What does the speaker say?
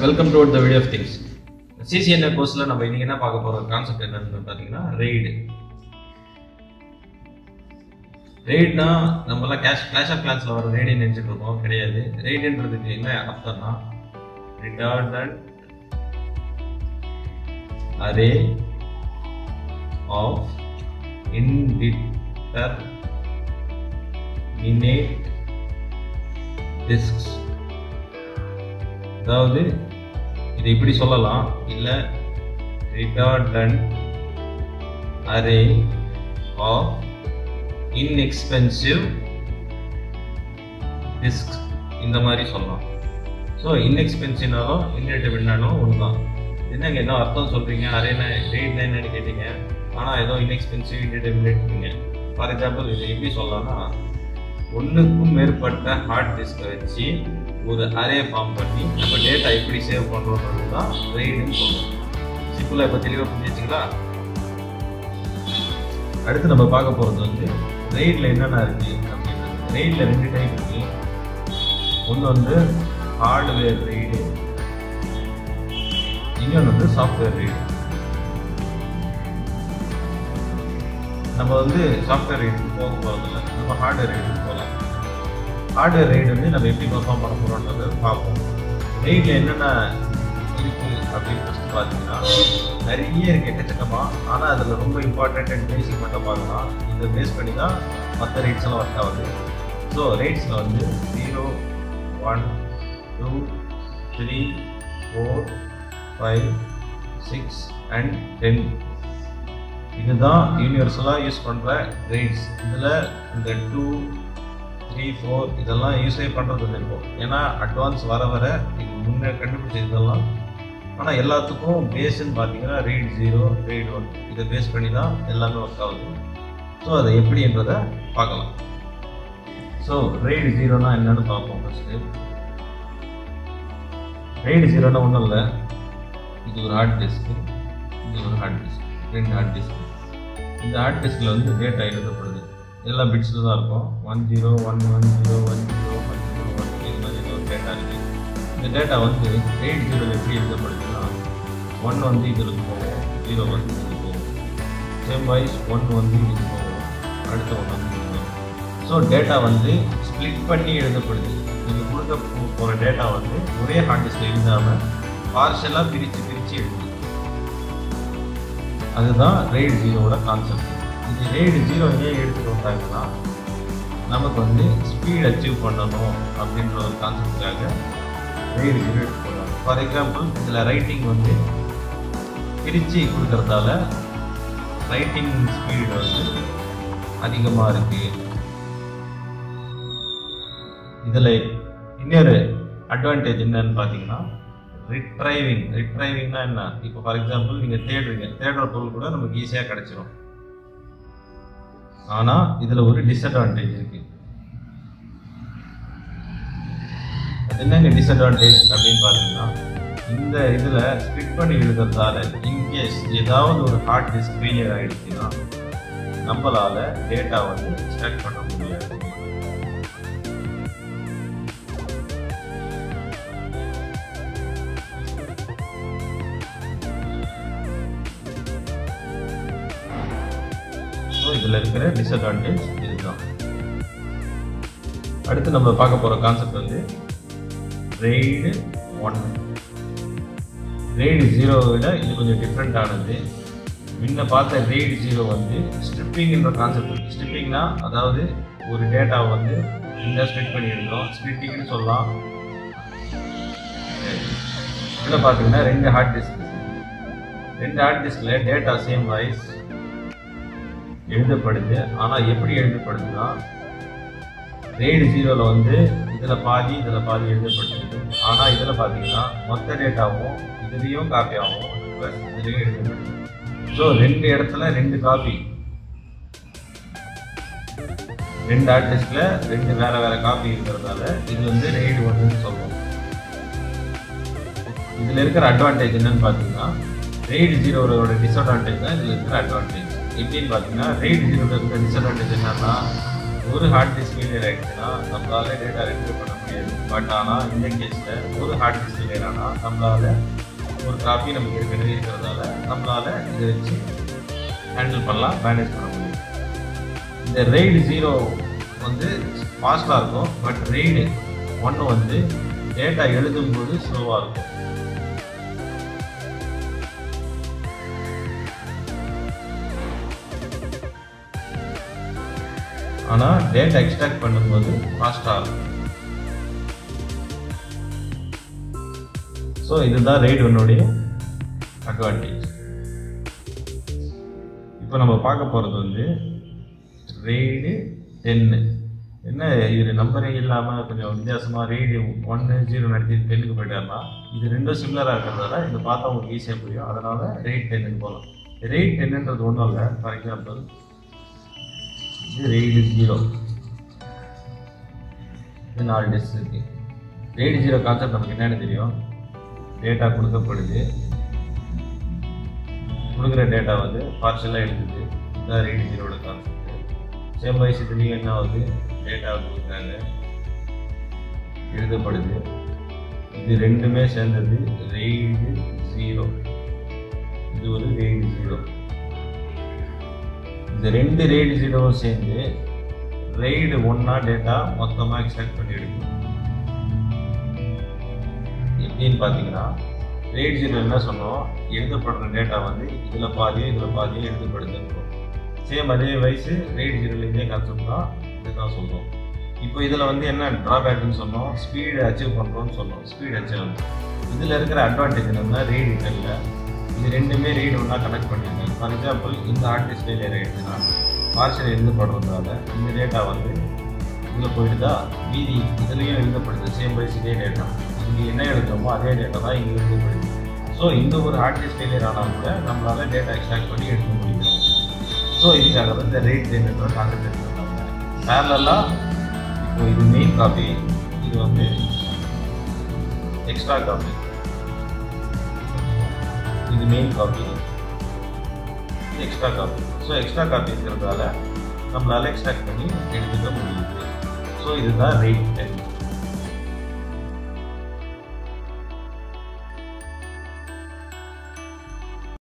welcome to the video of things CCNA கோர்ஸில் நம்ம இன்னைக்கு என்ன பார்க்க போகிற கான்செப்ட் என்னன்னு பார்த்தீங்கன்னா ரெய்டு ரெய்ட்னா நம்மளாம் கேஷ் கிளாஷ் ஆஃப் கிளான்ஸில் வர ரெய்டு நினச்சிட்டு இருக்கோம் கிடையாது ரெய்டுன்றதுக்கு என்ன அர்த்தம்னா redundant array of indeterminate disks அதாவது இது இப்படி சொல்லலாம் இல்லை redundant array of inexpensive disk இந்த மாதிரி சொல்லலாம் ஸோ இன்எக்ஸ்பென்சிவ்னாலும் இன்டெபிட்னாலும் ஒன்று தான் என்னங்க என்ன அர்த்தம் சொல்கிறீங்க அரே ரேட் என்னன்னு கேட்டீங்க ஆனால் ஏதோ இன்எக்ஸ்பென்சிவ் இன்டெபிட்னீங்க ஃபார் எக்ஸாம்பிள் இது எப்படி சொல்லலாம்னா ஒன்றுக்கும் மேற்பட்ட ஹார்ட் டிஸ்கை வச்சு ஒரு அரே ஃபார்ம் பண்ணி நம்ம டேட்டா எப்படி சேவ் பண்ணுறோன்றது தான் ரெய்டுன்னு சொல்லுவோம் சிம்பிளாக இப்போ தெளிவாக புரிஞ்சிச்சிங்களா அடுத்து நம்ம பார்க்க போகிறது வந்து ரெய்டில் என்னென்ன இருக்குது அப்படின்றது ரெய்டில் ரெண்டு டைப் இருக்குது ஒன்று வந்து ஹார்ட்வேர் ரெய்டு இன்னொன்று வந்து சாஃப்ட்வேர் ரெய்டு நம்ம வந்து சாஃப்ட்வேர் ரைடுக்கு போக போகிறதில்ல நம்ம ஹார்ட்வேர் ரைடுக்கு போகலாம் ஹார்ட்வேர் ரைடு வந்து நம்ம எப்படி பர்ஃபார்ம் பண்ண போகிறோன்றதை பார்ப்போம் ரைடில் என்னென்ன இருக்குது அப்படின்னு ஃபஸ்ட்டு பார்த்தீங்கன்னா நிறைய இருக்குது எக்கச்சக்கமாக ஆனால் அதில் ரொம்ப இம்பார்ட்டண்ட் அண்ட் பேசிக் மட்டும் பார்க்கலாம் இதை பேஸ் பண்ணி தான் மற்ற ரைட்ஸ் எல்லாம் ஒர்க் ஆகுது ஸோ ரைட்ஸில் வந்து zero one two three four five six and ten இதுதான் யூனிவர்சலாக யூஸ் பண்ணுற கிரேட்ஸ் இதில் இந்த டூ த்ரீ ஃபோர் இதெல்லாம் யூஸே பண்ணுறது இருக்கும் ஏன்னா அட்வான்ஸ் வர வர இது முன்னே கண்டுபிடிச்ச இதெல்லாம் ஆனால் எல்லாத்துக்கும் பேஸ்ன்னு பார்த்தீங்கன்னா ரீட் ஜீரோ ரீட் ஒன் இதை பேஸ் பண்ணி தான் எல்லாமே ஒர்க் ஆகுது ஸோ அதை எப்படின்றத பார்க்கலாம் ஸோ ரெய்டு ஜீரோனா என்னன்னு பார்ப்போம் ஃபஸ்ட்டு ரெய்டு ஜீரோனா ஒன்றும் இல்லை இது ஒரு ஹார்ட் டிஸ்க்கு இது ஒரு ஹார்ட் டிஸ்க் ரெண்டு ஹார்ட் டிஸ்க் இந்த ஹார்ட் டிஸ்கில் வந்து டேட்டா எழுதப்படுது எல்லாம் பிட்ஸில் தான் இருக்கும் one zero one one zero one zero one zero one இது மாதிரி ஏதோ ஒரு டேட்டா இருக்குது இந்த டேட்டா வந்து எயிட் ஜீரோவில் எப்படி எழுதப்படுதுன்னா ஒன் வந்து இதுக்கு போகும் ஜீரோ வந்து இதுக்கு போகும் சேம் வைஸ் ஒன் வந்து இதுக்கு போகும் அடுத்த ஒன் வந்து இதுக்கு போகும் ஸோ டேட்டா வந்து ஸ்ப்ளிட் பண்ணி எழுதப்படுது நீங்கள் கொடுக்க போகிற டேட்டா வந்து ஒரே ஹார்ட் டிஸ்கில் எழுதாமல் பார்ஷலாக பிரித்து பிரித்து எழுதுது அதுதான் ரெய்டு ஜீரோவோட கான்செப்ட் இது ரெய்டு ஜீரோ ஏன் எடுத்துகிட்டு வந்தாங்கன்னா நமக்கு வந்து ஸ்பீட் அச்சீவ் பண்ணணும் அப்படின்ற ஒரு கான்செப்டுக்காக ரெய்டு ஜீரோ எடுத்து போகிறாங்க ஃபார் எக்ஸாம்பிள் இதில் ரைட்டிங் வந்து பிரித்து கொடுக்கறதால ரைட்டிங் ஸ்பீடு வந்து அதிகமாக இருக்குது இதில் இன்னொரு அட்வான்டேஜ் என்னன்னு பார்த்தீங்கன்னா ரிட்ரைவிங் ரிட்ரைவிங்னா என்ன இப்போ ஃபார் எக்ஸாம்பிள் நீங்கள் தேடுறீங்க தேடுற பொருள் கூட நமக்கு ஈஸியாக கிடைச்சிரும் ஆனால் இதில் ஒரு டிஸ்அட்வான்டேஜ் இருக்கு அது என்னங்க டிஸ்அட்வான்டேஜ் அப்படின்னு பார்த்தீங்கன்னா இந்த இதில் ஸ்பிட் பண்ணி எழுதுறதால இன்கேஸ் ஏதாவது ஒரு ஹார்ட் டிஸ்க் ஃபெயிலியர் ஆகிடுச்சுன்னா நம்மளால டேட்டா வந்து எக்ஸ்ட்ராக்ட் பண்ண முடியாது ஸோ இதில் இருக்கிற டிஸ்அட்வான்டேஜ் இதுதான் அடுத்து நம்ம பார்க்க போகிற கான்செப்ட் வந்து ரெய்டு ஒன் ரெய்டு ஜீரோவை விட இது கொஞ்சம் டிஃப்ரெண்ட்டானது முன்ன பார்த்த ரெய்டு ஜீரோ வந்து ஸ்ட்ரிப்பிங்ன்ற கான்செப்ட் இருக்குது ஸ்ட்ரிப்பிங்னா அதாவது ஒரு டேட்டாவை வந்து இந்த ஸ்ப்ளிட் பண்ணி எடுக்கிறோம் ஸ்ப்ளிட்டிங்னு சொல்லலாம் இதில் பார்த்தீங்கன்னா ரெண்டு ஹார்ட் டிஸ்க் ரெண்டு ஹார்ட் டிஸ்கில் டேட்டா சேம் வைஸ் எழுதப்படுது ஆனால் எப்படி எழுதப்படுதுன்னா ரேடு ஜீரோவில் வந்து இதில் பாதி இதில் பாதி எழுதப்படுது ஆனால் இதில் பார்த்தீங்கன்னா மொத்த டேட்டாவும் இதுலேயும் காப்பி ஆகும் ப்ளஸ் இதுலேயும் எழுதப்படுது ஸோ ரெண்டு இடத்துல ரெண்டு காப்பி ரெண்டு ஆர்டிஸ்டில் ரெண்டு வேற வேற காப்பி இருக்கிறதால இது வந்து ரெய்டு ஒன்றுன்னு சொல்லுவோம் இதில் இருக்கிற அட்வான்டேஜ் என்னன்னு பார்த்தீங்கன்னா ரெய்டு ஜீரோவோட டிஸ்அட்வான்டேஜ் தான் இதில் இருக்கிற அட்வான்டேஜ் எப்படின்னு பார்த்தீங்கன்னா ரெய்டு ஜீரோவில் இருக்கிற டிஸ்அட்வான்டேஜ் என்னன்னா ஒரு ஹார்ட் டிஸ்க் ஃபெயிலியர் ஆகிடுச்சுன்னா நம்மளால டேட்டா ரெட்ரீவ் பண்ண முடியாது பட் ஆனால் இந்த கேஸில் ஒரு ஹார்ட் டிஸ்க் ஃபெயிலியர் ஆனால் நம்மளால ஒரு காப்பி நமக்கு ஏற்கனவே இருக்கிறதால நம்மளால இதை வச்சு ஹேண்டில் பண்ணலாம் மேனேஜ் பண்ண முடியும் இந்த ரெய்டு ஜீரோ வந்து ஃபாஸ்ட்டாக இருக்கும் பட் ரெய்டு ஒன்று வந்து டேட்டா எழுதும்போது ஸ்லோவாக இருக்கும் ஆனால் டேட்டா எக்ஸ்ட்ராக்ட் பண்ணும்போது ஃபாஸ்ட்டாக இருக்கும் ஸோ இதுதான் ரெய்டு ஒன்னுடைய அட்வான்டேஜ் இப்போ நம்ம பார்க்க போகிறது வந்து ரெய்டு டென்னு என்ன இது நம்பரே இல்லாமல் கொஞ்சம் வித்தியாசமாக ரெய்டு ஒன்று ஜீரோ நடத்தி டென்னுக்கு போயிட்டாருன்னா இது ரெண்டும் சிமிலராக இருக்கிறதால இது பார்த்தா உங்களுக்கு ஈஸியாக புரியும் அதனால் ரெய்ட் டென்னுக்கு போகலாம் ரெய்ட் டென்னுன்றது ஒன்றும் இல்லை ஃபார் எக்ஸாம்பிள் இது ரெய்டு ஜீரோ இது நாலு டெஸ்ட் இருக்கு ரெய்டு ஜீரோ கான்செப்ட் நமக்கு என்னென்னு தெரியும் டேட்டா கொடுக்கப்படுது கொடுக்குற டேட்டா வந்து பார்ஷலாக எழுதுது இதுதான் ரெய்டு ஜீரோட கான்செப்ட் சேம் வைஸ் இதுலேயும் என்ன ஆகுது டேட்டா கொடுக்குறாங்க எழுதப்படுது இது ரெண்டுமே சேர்ந்தது ரெய்டு ஜீரோ இது ஒரு ரெய்டு ஜீரோ இந்த ரெண்டு ரெய்டு ஜீரோவும் சேர்ந்து ரெய்டு ஒன்றா டேட்டா மொத்தமாக எக்ஸ்ட்ராக்ட் பண்ணி எடுக்கும் எப்படின்னு பார்த்தீங்கன்னா ரெய்டு ஜீரோ என்ன சொன்னோம் எழுதப்படுற டேட்டா வந்து இதில் பாதியோ இதில் பாதியோ எழுதப்படுதுன்றோம் சேம் அதே வயசு ரெய்டு ஜீரோவில் இதே கான்செப்ட் தான் இதுதான் சொல்கிறோம் இப்போ இதில் வந்து என்ன ட்ராபேக்னு சொன்னோம் ஸ்பீடு அச்சீவ் பண்ணுறோம்னு சொன்னோம் ஸ்பீட் அச்சீவ் இதில் இருக்கிற அட்வான்டேஜ் என்னன்னா ரெய்டு இல்லை இது ரெண்டுமே ரெய்டு ஒன்றா கனெக்ட் பண்ணியிருக்கேன் ஃபார் எக்ஸாம்பிள் இந்த ஆர்டிஸ்ட் ஃபெயிலியர் ஆகிடுச்சுன்னா பார்சல் எழுதப்படுறதால இந்த டேட்டா வந்து இதில் போயிடுதா மீதி இதுலேயும் எழுதப்படுது சேம் வைஸ் இதே டேட்டா இங்கே என்ன எழுதுறோமோ அதே டேட்டா தான் இங்கே எழுதப்படுது ஸோ இந்த ஒரு ஆர்டிஸ்ட் ஃபெயிலியர் ஆனால் கூட நம்மளால டேட்டா எக்ஸ்ட்ராக்ட் பண்ணி எடுக்க முடியும் ஸோ இதுக்காக தான் இந்த ரேட் டென்னுன்ற கான்செப்ட் எடுத்துருக்காங்க பேரலாக இப்போ இது மெயின் காப்பி இது வந்து எக்ஸ்ட்ரா காப்பி இது மெயின் காப்பி இது extra copy so extra copy இருக்கிறதால நம்மளால எக்ஸ்ட்ராக்ட் பண்ணி எடுத்துக்க முடியுது ஸோ இதுதான் ரேட் டென்